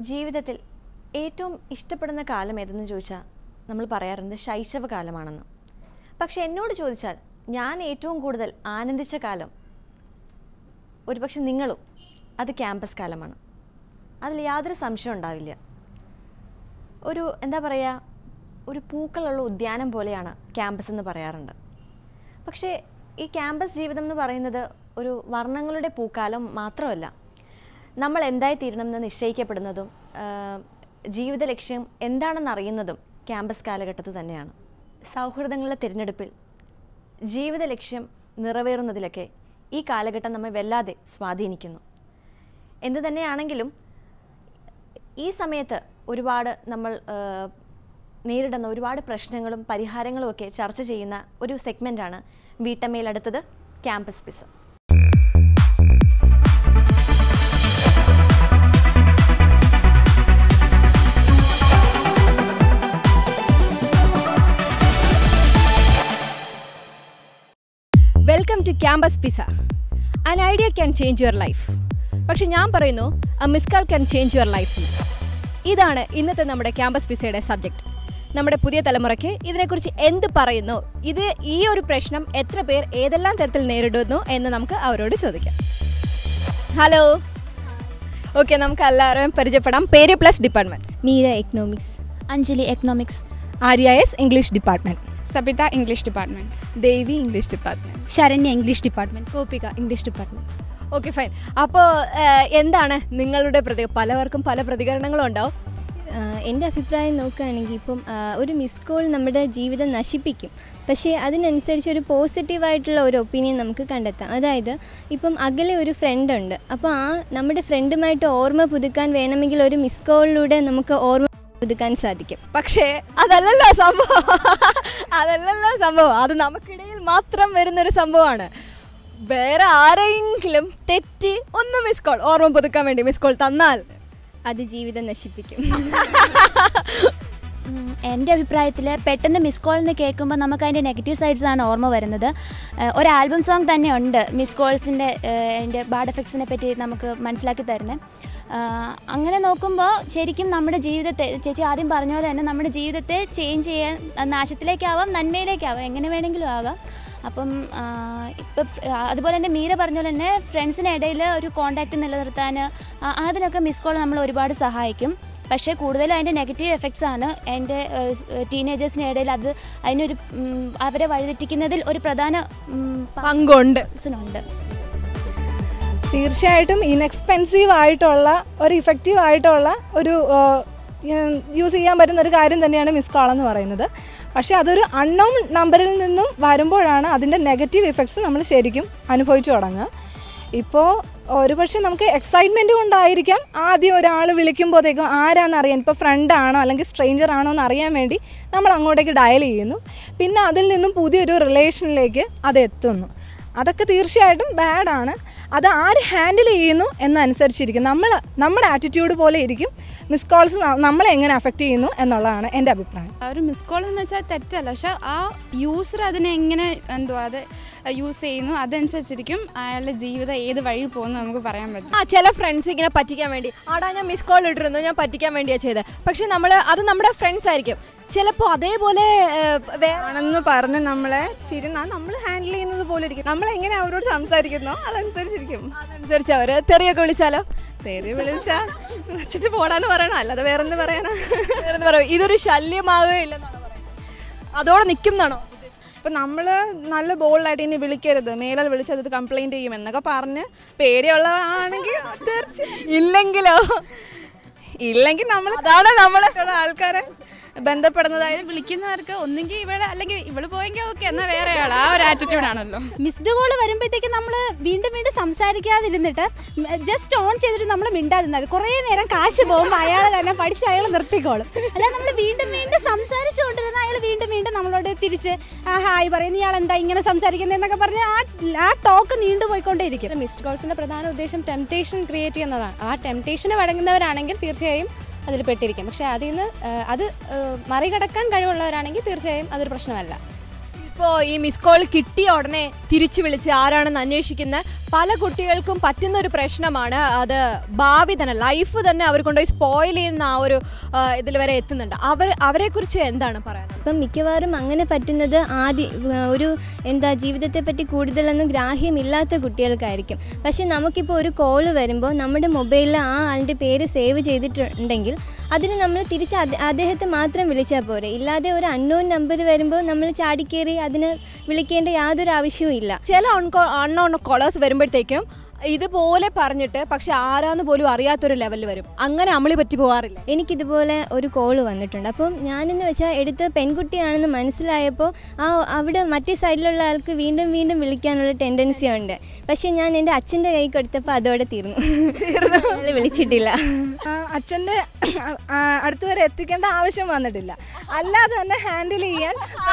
ജീവിതത്തിൽ ഏറ്റവും ഇഷ്ടപ്പെടുന്ന കാലം ഏതെന്ന് ചോദിച്ചാൽ നമ്മൾ പറയാറുണ്ട് ശൈശവ കാലമാണെന്ന് പക്ഷെ എന്നോട് ചോദിച്ചാൽ ഞാൻ ഏറ്റവും കൂടുതൽ ആനന്ദിച്ച കാലം ഒരുപക്ഷെ നിങ്ങളും അത് ക്യാമ്പസ് കാലമാണ് അതിൽ യാതൊരു സംശയം ഉണ്ടാവില്ല ഒരു എന്താ പറയുക ഒരു പൂക്കളുള്ള ഉദ്യാനം പോലെയാണ് ക്യാമ്പസ് എന്ന് പറയാറുണ്ട് പക്ഷേ ഈ ക്യാമ്പസ് ജീവിതം എന്ന് പറയുന്നത് ഒരു വർണ്ണങ്ങളുടെ പൂക്കാലം മാത്രമല്ല നമ്മൾ എന്തായി തീരണം എന്ന് നിശ്ചയിക്കപ്പെടുന്നതും ആഹ്, ജീവിത ലക്ഷ്യം എന്താണെന്ന് അറിയുന്നതും ക്യാമ്പസ് കാലഘട്ടത്തിൽ തന്നെയാണ് സൗഹൃദങ്ങളുടെ തിരഞ്ഞെടുപ്പിൽ ജീവിത ലക്ഷ്യം നിറവേറുന്നതിലൊക്കെ ഈ കാലഘട്ടം നമ്മെ വല്ലാതെ സ്വാധീനിക്കുന്നു എന്തു തന്നെയാണെങ്കിലും ഈ സമയത്ത് ഒരുപാട് നമ്മൾ ആ, നേരിടുന്ന ഒരുപാട് പ്രശ്നങ്ങളും പരിഹാരങ്ങളും ഒക്കെ ചർച്ച ചെയ്യുന്ന ഒരു സെഗ്മെൻ്റാണ് വീട്ടമ്മയിൽ അടുത്തത് campus pizza welcome to campus pizza an idea can change your life പക്ഷെ ഞാൻ പറയുന്നു a miss call can change your life ഇതാണ് ഇന്നത്തെ നമ്മുടെ ക്യാമ്പസ് പിസയുടെ സബ്ജക്റ്റ് നമ്മുടെ പുതിയ തലമുറയ്ക്ക് ഇതിനെക്കുറിച്ച് എന്ത് പറയുന്നു ഇത് ഈ ഒരു പ്രശ്നം എത്ര പേർ ഏതെല്ലാം തരത്തിൽ നേരിടുന്നു എന്ന് നമുക്ക് അവരോട് ചോദിക്കാം ഹലോ ഓക്കെ നമുക്ക് എല്ലാവരും പരിചയപ്പെടാം പേര് plus department Meera economics Anjali economics Arya S English department Sabitha English department Devi English department Saranya English department Gopika English department okay fine അപ്പോൾ എന്താണ് നിങ്ങളുടെ പ്രതി പലവർക്കും പല പ്രതികരണങ്ങളും ഉണ്ടാവും എൻ്റെ അഭിപ്രായം നോക്കുകയാണെങ്കിൽ ഇപ്പം ആ, ഒരു മിസ് കോൾ നമ്മുടെ ജീവിതം നശിപ്പിക്കും പക്ഷേ അതിനനുസരിച്ച് ഒരു പോസിറ്റീവായിട്ടുള്ള ഒരു ഒപ്പീനിയൻ നമുക്ക് കണ്ടെത്താം അതായത് ഇപ്പം അകലെ ഒരു ഫ്രണ്ട് ഉണ്ട് അപ്പോൾ ആ നമ്മുടെ ഫ്രണ്ടുമായിട്ട് ഓർമ്മ പുതുക്കാൻ വേണമെങ്കിൽ ഒരു മിസ് കോളിലൂടെ നമുക്ക് ഓർമ്മ പുതുക്കാൻ സാധിക്കും പക്ഷേ അതല്ലല്ലോ സംഭവം അതല്ലല്ലോ സംഭവം അത് നമുക്കിടയിൽ മാത്രം വരുന്നൊരു സംഭവമാണ് വേറെ ആരെങ്കിലും തെറ്റി ഒന്ന് മിസ് കോൾ ഓർമ്മ പുതുക്കാൻ വേണ്ടി മിസ് കോൾ തന്നാൽ അത് ജീവിതം നശിപ്പിക്കും ഉം, എൻ്റെ അഭിപ്രായത്തിൽ പെട്ടെന്ന് മിസ് കോൾ എന്ന് കേൾക്കുമ്പോൾ നമുക്ക് അതിൻ്റെ നെഗറ്റീവ് സൈഡ്സ് ആണ് ഓർമ്മ വരുന്നത് ഏഹ്, ഒരു ആൽബം സോങ് തന്നെ ഉണ്ട് മിസ് കോൾസിൻ്റെ അതിൻ്റെ ബാഡ് എഫക്ട്സിനെ പറ്റി നമുക്ക് മനസ്സിലാക്കി തരുന്നത് ആഹ്, അങ്ങനെ നോക്കുമ്പോൾ ശരിക്കും നമ്മുടെ ജീവിതത്തെ ചേച്ചി ആദ്യം പറഞ്ഞ പോലെ തന്നെ നമ്മുടെ ജീവിതത്തെ ചേഞ്ച് ചെയ്യാൻ അത് നാശത്തിലേക്കാവാം നന്മയിലേക്കാവാം എങ്ങനെ വേണമെങ്കിലും ആകാം അപ്പം ഇപ്പം അതുപോലെ തന്നെ മീര പറഞ്ഞ പോലെ തന്നെ ഫ്രണ്ട്സിനിടയിൽ ഒരു കോണ്ടാക്റ്റ് നിലനിർത്താൻ ആ, അതിനൊക്കെ മിസ് കോൾ നമ്മൾ ഒരുപാട് സഹായിക്കും പക്ഷേ കൂടുതലും അതിൻ്റെ നെഗറ്റീവ് എഫക്ട്സ് ആണ് എൻ്റെ ടീനേജേഴ്സിന് ഇടയിൽ അത് അതിനൊരു ഉം, അവരെ വഴിതെറ്റിക്കുന്നതിൽ ഒരു പ്രധാന ഉം, പങ്കുണ്ട് ഉണ്ട് തീർച്ചയായിട്ടും ഇൻഎക്സ്പെൻസീവ് ആയിട്ടുള്ള ഒരു ഇഫക്റ്റീവ് ആയിട്ടുള്ള ഒരു യൂസ് ചെയ്യാൻ പറ്റുന്ന ഒരു കാര്യം തന്നെയാണ് മിസ് കോൾ എന്ന് പറയുന്നത് പക്ഷേ അതൊരു അൺനോൺ നമ്പറിൽ നിന്നും വരുമ്പോഴാണ് അതിൻ്റെ നെഗറ്റീവ് ഇഫക്ട്സ് നമ്മൾ ശരിക്കും അനുഭവിച്ചു തുടങ്ങുക ഇപ്പോൾ ഒരുപക്ഷെ നമുക്ക് എക്സൈറ്റ്മെൻറ്റ് കൊണ്ടായിരിക്കാം ആദ്യം ഒരാൾ വിളിക്കുമ്പോഴത്തേക്കും ആരാന്ന് അറിയാൻ ഇപ്പോൾ ഫ്രണ്ട് ആണോ അല്ലെങ്കിൽ സ്ട്രേഞ്ചർ ആണോ എന്ന് അറിയാൻ വേണ്ടി നമ്മൾ അങ്ങോട്ടേക്ക് ഡയൽ ചെയ്യുന്നു പിന്നെ അതിൽ നിന്നും പുതിയൊരു റിലേഷനിലേക്ക് അത് എത്തുന്നു അതൊക്കെ തീർച്ചയായിട്ടും ബാഡാണ് അത് ആര് ഹാൻഡിൽ ചെയ്യുന്നു എന്നനുസരിച്ചിരിക്കും നമ്മൾ നമ്മുടെ ആറ്റിറ്റ്യൂഡ് പോലെ ഇരിക്കും മിസ് കോൾസ് നമ്മളെ എങ്ങനെ അഫക്റ്റ് ചെയ്യുന്നു എന്നുള്ളതാണ് എൻ്റെ അഭിപ്രായം ആ ഒരു മിസ് കോൾ എന്ന് വെച്ചാൽ തെറ്റല്ല പക്ഷെ ആ യൂസർ അതിനെ എങ്ങനെ എന്തുവാ അത് യൂസ് ചെയ്യുന്നു അതനുസരിച്ചിരിക്കും അയാളുടെ ജീവിതം ഏത് വഴി പോകുന്നു നമുക്ക് പറയാൻ പറ്റും ആ ചില ഫ്രണ്ട്സ് ഇങ്ങനെ പറ്റിക്കാൻ വേണ്ടി ആടാ ഞാൻ മിസ് കോൾ ഇട്ടിരുന്നു ഞാൻ പറ്റിക്കാൻ വേണ്ടിയാണ് ചെയ്തത് പക്ഷെ നമ്മൾ അത് നമ്മുടെ ഫ്രണ്ട്സ് ആയിരിക്കും ചിലപ്പോൾ അതേപോലെ ഏഹ്, വേറെ ആണെന്ന് പറഞ്ഞ് നമ്മളെ ചിരുന്ന നമ്മൾ ഹാൻഡിൽ ചെയ്യുന്നത് പോലെ ഇരിക്കും നമ്മൾ എങ്ങനെ അവരോട് സംസാരിക്കുന്നോ അതനുസരിച്ചിരിക്കും അതനുസരിച്ച് അവർ തെറിയൊക്കെ വിളിച്ചാലോ തെറി വിളിച്ചാ വെച്ചിട്ട് പോടാന്ന് പറയണം അല്ലാതെ വേറെന്ത് പറയാനാ വേറെന്ത് പറയും ഇതൊരു ശല്യമാകുകയില്ലെന്നാണോ പറയുന്നത് അതോടെ നിൽക്കും എന്നാണോ ഇപ്പം നമ്മൾ നല്ല ബോൾഡായിട്ട് ഇനി വിളിക്കരുത് മേലാൽ വിളിച്ചത് ഇത് കംപ്ലൈൻറ്റ് ചെയ്യും എന്നൊക്കെ പറഞ്ഞ് പേടിയുള്ളതാണെങ്കിൽ തീർച്ചയായും ഇല്ലെങ്കിലോ ഇല്ലെങ്കിൽ നമ്മൾ അതാണ് നമ്മള് ആൾക്കാരെ ബന്ധപ്പെടുന്നതായാലും വിളിക്കുന്നവർക്ക് ഒന്നുകിൽ ഇവള് അല്ലെങ്കിൽ ഇവള് പോയെങ്കിൽ ഓക്കെ എന്നാൽ വേറെ ആൾ ആ ഒരു ആറ്റിറ്റ്യൂഡ് ആണല്ലോ മിസ്ഡ് കോൾ വരുമ്പോഴത്തേക്ക് നമ്മൾ വീണ്ടും വീണ്ടും സംസാരിക്കാതിരുന്നിട്ട് ജസ്റ്റ് ഓൺ ചെയ്തിട്ട് നമ്മൾ മിണ്ടാതിരുന്നത് കുറേ നേരം കാശ് പോകുമ്പോൾ അയാൾ തന്നെ പഠിച്ച് അയാൾ നിർത്തിക്കോളും അല്ലാതെ നമ്മൾ വീണ്ടും വീണ്ടും സംസാരിച്ചുകൊണ്ടിരുന്ന അയാൾ വീണ്ടും വീണ്ടും നമ്മളോട് തിരിച്ച് ആ ഹായ് പറയുന്നു ഇയാൾ എന്താ ഇങ്ങനെ സംസാരിക്കുന്നത് പറഞ്ഞ് ആ ആ ടോക്ക് നീണ്ടുപോയിക്കൊണ്ടേയിരിക്കും മിസ്ഡ് കോൾസിന്റെ പ്രധാന ഉദ്ദേശം ടെംപ്ടേഷൻ ക്രിയേറ്റ് ചെയ്യുന്നതാണ് ആ ടെംപ്ടേഷന് വഴങ്ങുന്നവരാണെങ്കിൽ തീർച്ചയായും അതിൽ പെട്ടിരിക്കും പക്ഷേ അതിൽ നിന്ന് ആ, അത് ആ, മറികടക്കാൻ കഴിവുള്ളവരാണെങ്കിൽ തീർച്ചയായും അതൊരു പ്രശ്നമല്ല ഇപ്പോൾ ഈ മിസ് കോൾ കിട്ടിയ ഉടനെ തിരിച്ചു വിളിച്ച് ആരാണെന്ന് അന്വേഷിക്കുന്ന പല കുട്ടികൾക്കും പറ്റുന്ന ഒരു പ്രശ്നമാണ് അത് ഭാവി തന്നെ ലൈഫ് തന്നെ അവർ കൊണ്ടുപോയി സ്പോയിൽ ചെയ്യുന്ന ആ ഒരു ഇതിൽ വരെ എത്തുന്നുണ്ട് അവർ അവരെക്കുറിച്ച് എന്താണ് പറയാനുള്ളത് അപ്പം മിക്കവാറും അങ്ങനെ പറ്റുന്നത് ആദ്യ ഒരു എന്താ ജീവിതത്തെ പറ്റി കൂടുതലൊന്നും ഗ്രാഹ്യമില്ലാത്ത കുട്ടികൾക്കായിരിക്കും പക്ഷെ നമുക്കിപ്പോൾ ഒരു കോള് വരുമ്പോൾ നമ്മുടെ മൊബൈലിൽ ആ ആളുടെ പേര് സേവ് ചെയ്തിട്ടുണ്ടെങ്കിൽ അതിന് നമ്മൾ തിരിച്ച് അദ്ദേ- അദ്ദേഹത്തെ മാത്രം വിളിച്ചാൽ പോരെ ഇല്ലാതെ ഒരു അൺനോൺ നമ്പർ വരുമ്പോൾ നമ്മൾ ചാടിക്കേറി അതിന് വിളിക്കേണ്ട യാതൊരു ആവശ്യവും ഇല്ല ചില അൺനോൺ കോളേഴ്സ് വരുമ്പോഴത്തേക്കും ഇതുപോലെ പറഞ്ഞിട്ട് പക്ഷെ ആരാന്ന് പോലും അറിയാത്തൊരു ലെവലിൽ വരും അങ്ങനെ അമളി പറ്റി പോകാറില്ല എനിക്കിതുപോലെ ഒരു കോള് വന്നിട്ടുണ്ട് അപ്പം ഞാനെന്ന് വെച്ചാൽ എടുത്ത് പെൺകുട്ടിയാണെന്ന് മനസ്സിലായപ്പോൾ ആ അവിടെ മറ്റേ സൈഡിലുള്ള ആൾക്ക് വീണ്ടും വീണ്ടും വിളിക്കാനുള്ള ടെൻഡൻസി ഉണ്ട് പക്ഷേ ഞാൻ എൻ്റെ അച്ഛൻ്റെ കൈ കൊടുത്തപ്പോൾ അതോടെ തീർന്നു അയാള് വിളിച്ചിട്ടില്ല ആ, അച്ഛൻ്റെ ആ, അടുത്ത് വരെ എത്തിക്കേണ്ട ആവശ്യം വന്നിട്ടില്ല അല്ലാതെ തന്നെ ഹാൻഡിൽ ചെയ്യാൻ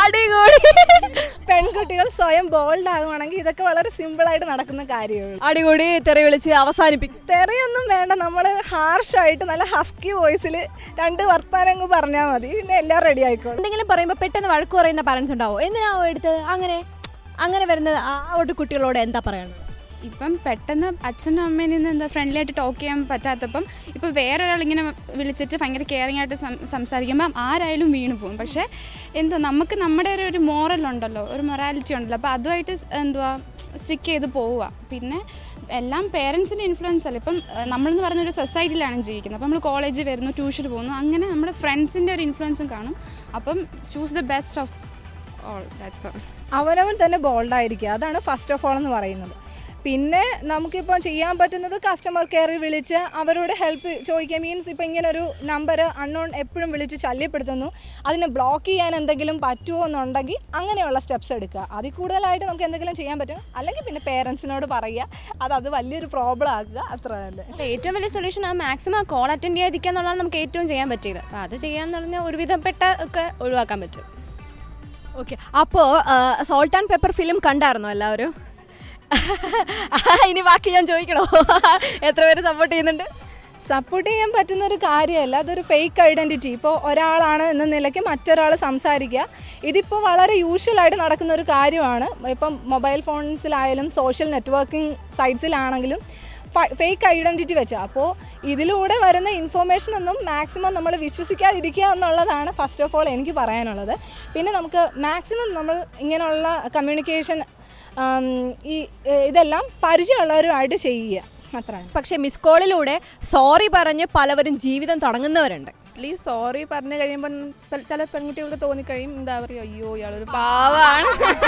പെൺകുട്ടികൾ സ്വയം ബോൾഡ് ആകുവാണെങ്കിൽ ഇതൊക്കെ വളരെ സിമ്പിളായിട്ട് നടക്കുന്ന കാര്യമുള്ളൂ അടികൂടി തെറി വിളിച്ച് അവസാനിപ്പിക്കും തെറിയൊന്നും വേണ്ട നമ്മൾ ഹാർഷായിട്ട് നല്ല ഹസ്കി വോയിസിൽ രണ്ട് വർത്താനം അങ്ങ് പറഞ്ഞാൽ മതി പിന്നെ എല്ലാം റെഡി ആയിക്കോളും എന്തെങ്കിലും പറയുമ്പോൾ പെട്ടെന്ന് വഴക്ക് പറയുന്ന പാരൻസ് ഉണ്ടാവോ എന്തിനാവോ എടുത്ത് അങ്ങനെ അങ്ങനെ വരുന്നത് ആ ഒരു കുട്ടികളോട് എന്താ പറയണത് ഇപ്പം പെട്ടെന്ന് അച്ഛനും അമ്മയിൽ നിന്ന് എന്താ ഫ്രണ്ട്ലി ആയിട്ട് ടോക്ക് ചെയ്യാൻ പറ്റാത്തപ്പം ഇപ്പം വേറൊരാൾ ഇങ്ങനെ വിളിച്ചിട്ട് ഭയങ്കര കെയറിങ് ആയിട്ട് സം- സംസാരിക്കുമ്പം ആരായാലും വീണ് പോകും പക്ഷേ എന്തോ നമുക്ക് നമ്മുടെ ഒരു ഒരു മോറൽ ഉണ്ടല്ലോ ഒരു മൊറാലിറ്റി ഉണ്ടല്ലോ അപ്പോൾ അതുമായിട്ട് സ് എന്തുവാ സ്റ്റിക്ക് ചെയ്ത് പോവുക പിന്നെ എല്ലാം പേരൻസിൻ്റെ ഇൻഫ്ലുവൻസ് അല്ല ഇപ്പം ഏഹ്, നമ്മളെന്ന് പറഞ്ഞ ഒരു സൊസൈറ്റിയിലാണ് ജീവിക്കുന്നത് അപ്പം നമ്മൾ കോളേജിൽ വരുന്നു ട്യൂഷന് പോകുന്നു അങ്ങനെ നമ്മുടെ ഫ്രണ്ട്സിൻ്റെ ഒരു ഇൻഫ്ലുവൻസും കാണും അപ്പം choose the best of all that's all അവനവൻ തന്നെ ബോൾഡായിരിക്കുക അതാണ് ഫസ്റ്റ് ഓഫ് ഓൾ എന്ന് പറയുന്നത് പിന്നെ നമുക്കിപ്പോൾ ചെയ്യാൻ പറ്റുന്നത് കസ്റ്റമർ കെയറിൽ വിളിച്ച് അവരോട് ഹെൽപ്പ് ചോദിക്കുക മീൻസ് ഇപ്പോൾ ഇങ്ങനെ ഒരു നമ്പർ അൺനോൺ എപ്പോഴും വിളിച്ച് ശല്യപ്പെടുത്തുന്നു അതിനെ ബ്ലോക്ക് ചെയ്യാൻ എന്തെങ്കിലും പറ്റുമോ എന്നുണ്ടെങ്കിൽ അങ്ങനെയുള്ള സ്റ്റെപ്സ് എടുക്കുക അതിൽ കൂടുതലായിട്ട് നമുക്ക് എന്തെങ്കിലും ചെയ്യാൻ പറ്റും അല്ലെങ്കിൽ പിന്നെ പേരൻസിനോട് പറയുക അത് അത് വലിയൊരു പ്രോബ്ലം ആക്കുക അത്ര തന്നെ അല്ല, ഏറ്റവും വലിയ സൊല്യൂഷൻ ആ മാക്സിമം കോൾ അറ്റൻഡ് ചെയ്യാതിരിക്കുക എന്നുള്ളതാണ് നമുക്ക് ഏറ്റവും ചെയ്യാൻ പറ്റിയത് അപ്പോൾ അത് ചെയ്യാന്ന് പറഞ്ഞാൽ ഒരുവിധപ്പെട്ട ഒക്കെ ഒഴിവാക്കാൻ പറ്റും ഓക്കെ അപ്പോൾ സോൾട്ട് ആൻഡ് പെപ്പർ ഫിലിം കണ്ടായിരുന്നോ എല്ലാവരും ഇനി ബാക്കി ഞാൻ ചോദിക്കണോ എത്ര പേര് സപ്പോർട്ട് ചെയ്യുന്നുണ്ട് സപ്പോർട്ട് ചെയ്യാൻ പറ്റുന്ന ഒരു കാര്യമല്ല അതൊരു ഫേക്ക് ഐഡൻറ്റിറ്റി ഇപ്പോൾ ഒരാളാണ് എന്ന നിലയ്ക്ക് മറ്റൊരാൾ സംസാരിക്കുക ഇതിപ്പോൾ വളരെ യൂഷ്വലായിട്ട് നടക്കുന്ന ഒരു കാര്യമാണ് ഇപ്പം മൊബൈൽ ഫോൺസിലായാലും സോഷ്യൽ നെറ്റ്വർക്കിംഗ് സൈറ്റ്സിലാണെങ്കിലും ഫേക്ക് ഐഡൻറ്റിറ്റി വെച്ച് അപ്പോൾ ഇതിലൂടെ വരുന്ന ഇൻഫോർമേഷൻ ഒന്നും മാക്സിമം നമ്മൾ വിശ്വസിക്കാതിരിക്കുക എന്നുള്ളതാണ് ഫസ്റ്റ് ഓഫ് ഓൾ എനിക്ക് പറയാനുള്ളത് പിന്നെ നമുക്ക് മാക്സിമം നമ്മൾ ഇങ്ങനെയുള്ള കമ്മ്യൂണിക്കേഷൻ ഈ ഇതെല്ലാം പരിചയമുള്ളവരുമായിട്ട് ചെയ്യുക അത്രയാണ് പക്ഷേ മിസ് കോളിലൂടെ സോറി പറഞ്ഞ് പലവരും ജീവിതം തുടങ്ങുന്നവരുണ്ട് അറ്റ്ലീസ്റ്റ് സോറി പറഞ്ഞു കഴിയുമ്പോൾ ചില പെൺകുട്ടികൾക്ക് തോന്നിക്കഴിയും എന്താ പറയുക അയ്യോ ഇയാളൊരു പാവാണ്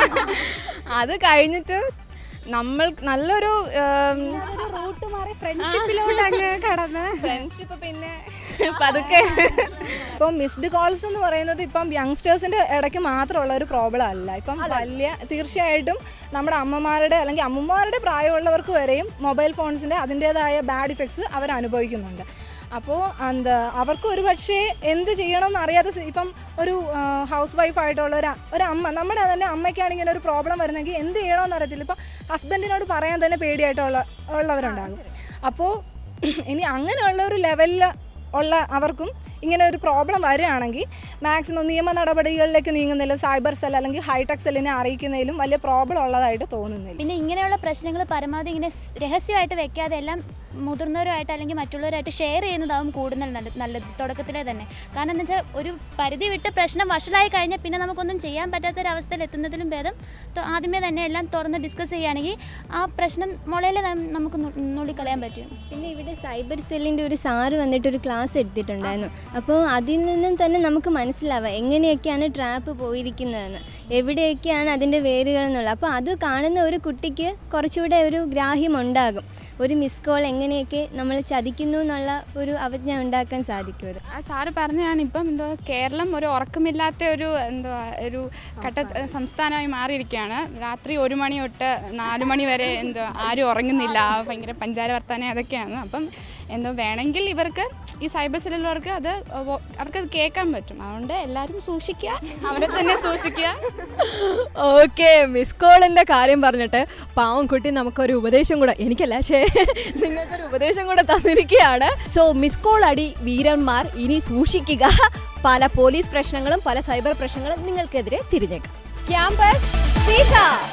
അത് കഴിഞ്ഞിട്ട് നമ്മൾ നല്ലൊരു റൂട്ട് മാറി ഫ്രണ്ട്ഷിപ്പിലോട്ട് അങ്ങ് കടന്ന് ഫ്രണ്ട്ഷിപ്പ് പിന്നെ പതുക്കെ ഇപ്പം മിസ്ഡ് കോൾസ് എന്ന് പറയുന്നത് ഇപ്പം യങ്സ്റ്റേഴ്സിന്റെ ഇടയ്ക്ക് മാത്രമുള്ള ഒരു പ്രോബ്ലം അല്ല ഇപ്പം വലിയ തീർച്ചയായിട്ടും നമ്മുടെ അമ്മമാരുടെ അല്ലെങ്കിൽ അമ്മമാരുടെ പ്രായമുള്ളവർക്ക് വരെയും മൊബൈൽ ഫോൺസിന്റെ അതിൻ്റെതായ ബാഡ് ഇഫക്ട്സ് അവർ അനുഭവിക്കുന്നുണ്ട് അപ്പോൾ എന്താ അവർക്ക് ഒരു പക്ഷേ എന്ത് ചെയ്യണമെന്ന് അറിയാതെ സി- ഇപ്പം ഒരു ഹൗസ് വൈഫ് ആയിട്ടുള്ള ഒരു അ- ഒരു അമ്മ നമ്മുടെ തന്നെ അമ്മയ്ക്കാണ് ഇങ്ങനെ ഒരു പ്രോബ്ലം വരുന്നെങ്കിൽ എന്ത് ചെയ്യണമെന്ന് അറിയത്തില്ല ഇപ്പം ഹസ്ബൻഡിനോട് പറയാൻ തന്നെ പേടിയായിട്ടുള്ള ഉള്ളവരുണ്ടാകും അപ്പോൾ ഇനി അങ്ങനെയുള്ള ഒരു ലെവലിൽ ഉള്ള അവർക്കും ഇങ്ങനെ ഒരു പ്രോബ്ലം വരികയാണെങ്കിൽ മാക്സിമം നിയമ നടപടികളിലേക്ക് നീങ്ങുന്നതിലും സൈബർ സെൽ അല്ലെങ്കിൽ ഹൈടെക് സെല്ലിനെ അറിയിക്കുന്നതിലും വലിയ പ്രോബ്ലം ഉള്ളതായിട്ട് തോന്നുന്നില്ല പിന്നെ ഇങ്ങനെയുള്ള പ്രശ്നങ്ങൾ പരമാവധി ഇങ്ങനെ സ് രഹസ്യമായിട്ട് വെക്കാതെ എല്ലാം മുതിർന്നവരുമായിട്ട് അല്ലെങ്കിൽ മറ്റുള്ളവരായിട്ട് ഷെയർ ചെയ്യുന്നതാവും കൂടുതൽ നല്ലത് നല്ലത് തുടക്കത്തിലെ തന്നെ കാരണം എന്ന് വെച്ചാൽ ഒരു പരിധി വിട്ട് പ്രശ്നം വഷളായി കഴിഞ്ഞാൽ പിന്നെ നമുക്കൊന്നും ചെയ്യാൻ പറ്റാത്തൊരവസ്ഥയിൽ എത്തുന്നതിലും ഭേദം ത- ആദ്യമേ തന്നെ എല്ലാം തുറന്ന് ഡിസ്കസ് ചെയ്യുകയാണെങ്കിൽ ആ പ്രശ്നം മുളയിൽ നമുക്ക് നു- നുള്ളിക്കളയാൻ പറ്റും പിന്നെ ഇവിടെ സൈബർ സെല്ലിൻ്റെ ഒരു സാറ് വന്നിട്ട് ഒരു ക്ലാസ് എടുത്തിട്ടുണ്ടായിരുന്നു അപ്പോൾ അതിൽ നിന്നും തന്നെ നമുക്ക് മനസ്സിലാവാം എങ്ങനെയൊക്കെയാണ് ട്രാപ്പ് പോയിരിക്കുന്നതെന്ന് എവിടെയൊക്കെയാണ് അതിൻ്റെ വേരുകൾ എന്നുള്ളത് അപ്പോൾ അത് കാണുന്ന ഒരു കുട്ടിക്ക് കുറച്ചുകൂടെ ഒരു ഗ്രാഹ്യം ഉണ്ടാകും ഒരു മിസ് കോൾ എങ്ങനെയൊക്കെ നമ്മൾ ചതിക്കുന്നു എന്നുള്ള ഒരു അവജ്ഞ ഉണ്ടാക്കാൻ സാധിക്കും അത് ആ സാറ് പറഞ്ഞതാണ് ഇപ്പം എന്തോ കേരളം ഒരു ഉറക്കമില്ലാത്ത ഒരു എന്തോ ഒരു ഘട്ട സംസ്ഥാനമായി മാറിയിരിക്കുകയാണ് രാത്രി ഒരു മണി തൊട്ട് നാല് മണി വരെ എന്തോ ആരും ഉറങ്ങുന്നില്ല ഭയങ്കര പഞ്ചാര വർത്താനം അതൊക്കെയാണ് അപ്പം എന്തോ വേണമെങ്കിൽ ഇവർക്ക് ഈ സൈബർ സെല്ലുള്ളവർക്ക് അത് വോ- അവർക്കത് കേൾക്കാൻ പറ്റും അതുകൊണ്ട് എല്ലാവരും സൂക്ഷിക്കുക അവരെ തന്നെ സൂക്ഷിക്കുക ഓക്കെ മിസ് കോളിന്റെ കാര്യം പറഞ്ഞിട്ട് പാവം കുട്ടി നമുക്കൊരു ഉപദേശം കൂടെ എനിക്കല്ല ശേ നിങ്ങൾക്കൊരു ഉപദേശം കൂടെ തന്നിരിക്കുകയാണ് സോ മിസ് കോൾ അടി വീരന്മാർ ഇനി സൂക്ഷിക്കുക പല പോലീസ് പ്രശ്നങ്ങളും പല സൈബർ പ്രശ്നങ്ങളും നിങ്ങൾക്കെതിരെ തിരിഞ്ഞേക്കാം ക്യാമ്പസ് പിസ